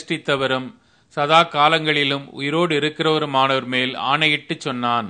சிருஷ்டித்தவரும் சதா காலங்களிலும் உயிரோடு இருக்கிறவருமானவர் மேல் ஆணையிட்டு சொன்னான்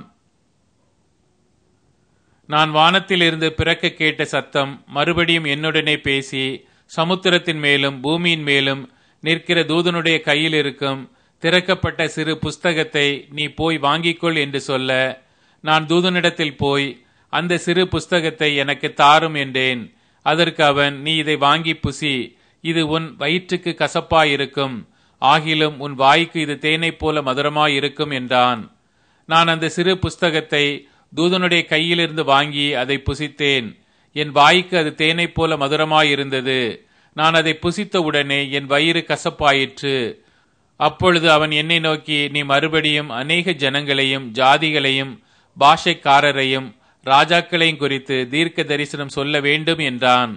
நான் வானத்திலிருந்து பிறக்க கேட்ட சத்தம் மறுபடியும் என்னுடனே பேசி சமுத்திரத்தின் மேலும் பூமியின் மேலும் நிற்கிற தூதனுடைய கையில் இருக்கும் திறக்கப்பட்ட சிறு புஸ்தகத்தை நீ போய் வாங்கிக்கொள் என்று சொல்ல நான் தூதனிடத்தில் போய் அந்த சிறு புஸ்தகத்தை எனக்கு தாரும் என்றேன் அதற்கு அவன் நீ இதை வாங்கி புசி இது உன் வயிற்றுக்கு கசப்பாயிருக்கும் ஆகிலும் உன் வாய்க்கு இது தேனைப் போல மதுரமாயிருக்கும் என்றான் நான் அந்த சிறு புஸ்தகத்தை தூதனுடைய கையிலிருந்து வாங்கி அதை புசித்தேன் என் வாய்க்கு அது தேனைப் போல மதுரமாயிருந்தது நான் அதை புசித்த உடனே என் வயிறு கசப்பாயிற்று அப்பொழுது அவன் என்னை நோக்கி நீ மறுபடியும் அநேக ஜனங்களையும் ஜாதிகளையும் பாஷைக்காரரையும் ராஜாக்களையும் குறித்து தீர்க்க தரிசனம் சொல்ல வேண்டும் என்றான்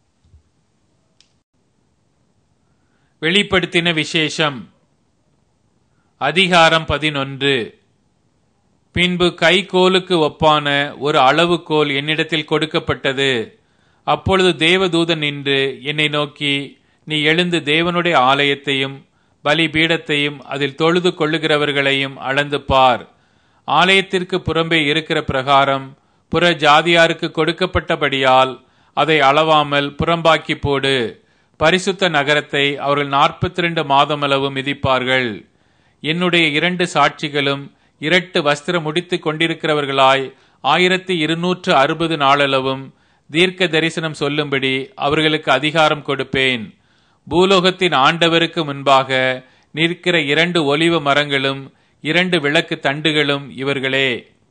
வெளிப்படுத்தின விசேஷம் அதிகாரம் பதினொன்று பின்பு கைகோலுக்கு ஒப்பான ஒரு அளவுகோல் என்னிடத்தில் கொடுக்கப்பட்டது அப்பொழுது தேவதூதன் நின்று என்னை நோக்கி நீ எழுந்து தேவனுடைய ஆலயத்தையும் பலிபீடத்தையும் அதில் தொழுது கொள்ளுகிறவர்களையும் அளந்து பார் ஆலயத்திற்கு புறம்பே இருக்கிற பிரகாரம் புற ஜாதியாருக்கு கொடுக்கப்பட்டபடியால் அதை அளவாமல் புறம்பாக்கி போடு பரிசுத்த நகரத்தை அவர்கள் நாற்பத்தி ரெண்டு மாதமளவு மிதிப்பார்கள் என்னுடைய இரண்டு சாட்சிகளும் இரட்டு வஸ்திரம் முடித்து கொண்டிருக்கிறவர்களாய் ஆயிரத்தி இருநூற்று அறுபது நாளளவும் தீர்க்க தரிசனம் சொல்லும்படி அவர்களுக்கு அதிகாரம் கொடுப்பேன் பூலோகத்தின் ஆண்டவருக்கு முன்பாக நிற்கிற இரண்டு ஒலிவ மரங்களும் இரண்டு விளக்கு தண்டுகளும் இவர்களே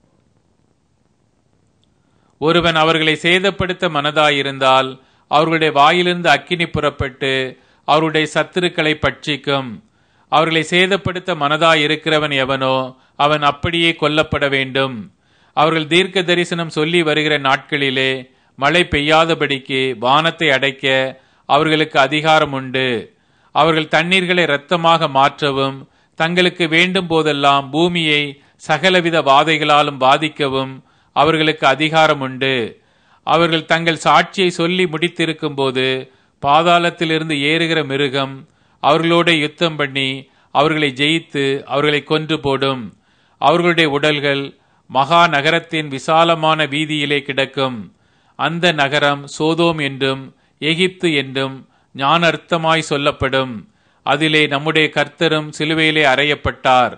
ஒருவன் அவர்களை சேதப்படுத்த மனதாயிருந்தால் அவர்களுடைய வாயிலிருந்து அக்கினி புறப்பட்டு அவருடைய சத்துருக்களை பட்சிக்கும் அவர்களை சேதப்படுத்த மனதாயிருக்கிறவன் எவனோ அவன் அப்படியே கொல்லப்பட வேண்டும் அவர்கள் தீர்க்க தரிசனம் சொல்லி வருகிற நாட்களிலே மழை பெய்யாதபடிக்கு வானத்தை அடைக்க அவர்களுக்கு அதிகாரம் உண்டு அவர்கள் தண்ணீர்களை இரத்தமாக மாற்றவும் தங்களுக்கு வேண்டும் போதெல்லாம் பூமியை சகலவித வாதைகளாலும் பாதிக்கவும் அவர்களுக்கு அதிகாரம் உண்டு அவர்கள் தங்கள் சாட்சியை சொல்லி முடித்திருக்கும் போது பாதாளத்திலிருந்து ஏறுகிற மிருகம் அவர்களோட யுத்தம் பண்ணி அவர்களை ஜெயித்து அவர்களை கொன்று போடும் அவர்களுடைய உடல்கள் மகா நகரத்தின் விசாலமான வீதியிலே கிடக்கும் அந்த நகரம் சோதோம் என்றும் எகிப்து என்றும் ஞானர்த்தமாய் சொல்லப்படும் அதிலே நம்முடைய கர்த்தரும் சிலுவையிலே அறையப்பட்டார்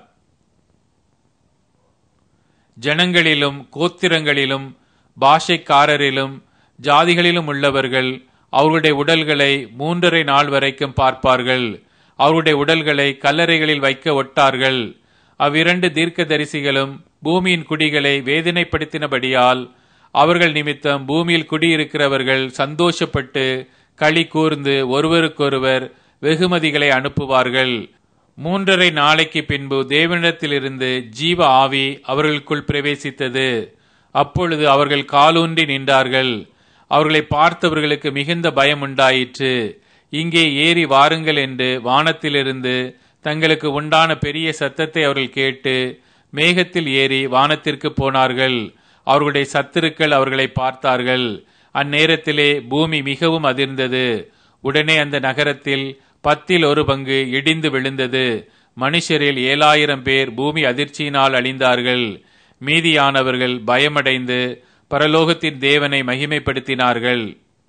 ஜனங்களிலும் கோத்திரங்களிலும் பாஷைக்காரரிலும் ஜாதிகளிலும் உள்ளவர்கள் அவருடைய உடல்களை மூன்றரை நாள் வரைக்கும் பார்ப்பார்கள் அவருடைய உடல்களை கல்லறைகளில் வைக்க ஒட்டார்கள் அவ்விரண்டு தீர்க்கதரிசிகளும் பூமியின் குடிகளை வேதனைப்படுத்தினபடியால் அவர்கள் நிமித்தம் பூமியில் குடியிருக்கிறவர்கள் சந்தோஷப்பட்டு களி கூர்ந்து ஒருவருக்கொருவர் வெகுமதிகளை அனுப்புவார்கள் மூன்றரை நாளைக்கு பின்பு தேவனிடத்திலிருந்து ஜீவ ஆவி அவர்களுக்குள் பிரவேசித்தது அப்பொழுது அவர்கள் காலூன்றி நின்றார்கள் அவர்களை பார்த்தவர்களுக்கு மிகுந்த பயம் உண்டாயிற்று இங்கே ஏறி வாருங்கள் என்று வானத்திலிருந்து தங்களுக்கு உண்டான பெரிய சத்தத்தை அவர்கள் கேட்டு மேகத்தில் ஏறி வானத்திற்கு போனார்கள் அவர்களுடைய சத்துருக்கள் அவர்களை பார்த்தார்கள் அந்நேரத்திலே பூமி மிகவும் அதிர்ந்தது உடனே அந்த நகரத்தில் பத்தில் ஒரு பங்கு இடிந்து விழுந்தது மனுஷரில் ஏழாயிரம் பேர் பூமி அதிர்ச்சியினால் அழிந்தார்கள் மீதியானவர்கள் பயமடைந்து பரலோகத்தின் தேவனை மகிமைப்படுத்தினார்கள்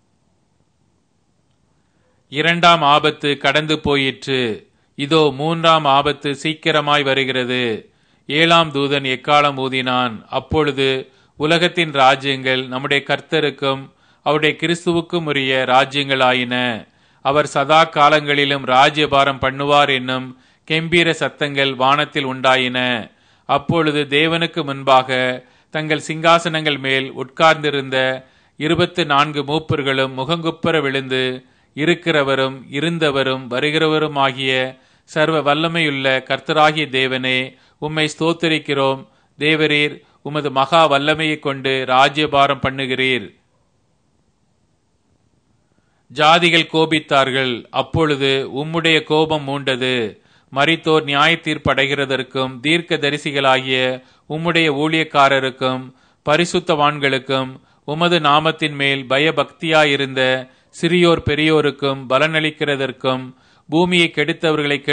இரண்டாம் ஆபத்து கடந்து போயிற்று இதோ மூன்றாம் ஆபத்து சீக்கிரமாய் வருகிறது ஏழாம் தூதன் எக்காலம் ஊதினான் அப்பொழுது உலகத்தின் ராஜ்யங்கள் நம்முடைய கர்த்தருக்கும் அவருடைய கிறிஸ்துவுக்கும் உரிய ராஜ்யங்களாயின அவர் சதா காலங்களிலும் ராஜ்யபாரம் பண்ணுவார் என்னும் கெம்பீர சத்தங்கள் வானத்தில் உண்டாயின அப்பொழுது தேவனுக்கு முன்பாக தங்கள் சிங்காசனங்கள் மேல் உட்கார்ந்திருந்த இருபத்து நான்கு மூப்பர்களும் முகங்குப்புற விழுந்து இருக்கிறவரும் இருந்தவரும் வருகிறவரும் ஆகிய சர்வ வல்லமையுள்ள கர்த்தராகிய தேவனே உம்மை ஸ்தோத்தரிக்கிறோம் தேவரீர் உமது மகா வல்லமையைக் கொண்டு ராஜ்யபாரம் பண்ணுகிறீர் ஜாதிகள் கோபித்தார்கள் அப்பொழுது உம்முடைய கோபம் மூண்டது மரித்தோர் நியாய தீர்ப்படைகிறதற்கும் தீர்க்க தரிசிகளாகிய உம்முடைய ஊழியக்காரருக்கும் பரிசுத்தவான்களுக்கும் உமது நாமத்தின் மேல் பயபக்தியாயிருந்த சிறியோர் பெரியோருக்கும் பலனளிக்கிறதற்கும் பூமியை கெடுத்தவர்களை